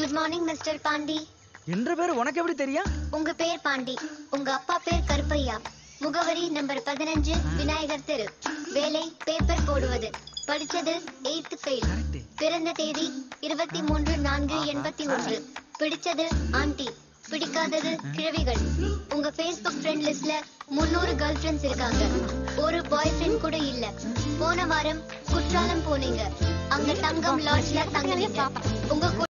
Good morning mister Pandi என்ற பேர் உனக்கு எப்படி தெரியும் உங்க பேர் பாண்டி உங்க அப்பா பேர் கருப்பையா முகவரி நம்பர் பதினஞ்சு விநாயகர் தெரு வேலை பேப்பர் போடுவது படிச்சது எயித்து ஃபெயில் Correct. பிறந்த தேதி இருபத்தி மூன்று நான்கு எண்பத்தி ஒன்று பிடிச்சது ஆண்டி பிடிக்காதது கிழவிகள் உங்க ஃபேஸ்புக் ஃப்ரெண்ட் லிஸ்ட்ல முன்னூறு கேர்ள் ஃப்ரெண்ட்ஸ் இருக்காங்க ஒரு பாய் ஃப்ரெண்ட் கூட இல்ல போன வாரம் குற்றாலம் போனீங்க அங்க தங்கம் லாட்ஜ்ல தங்குனீங்க உங்க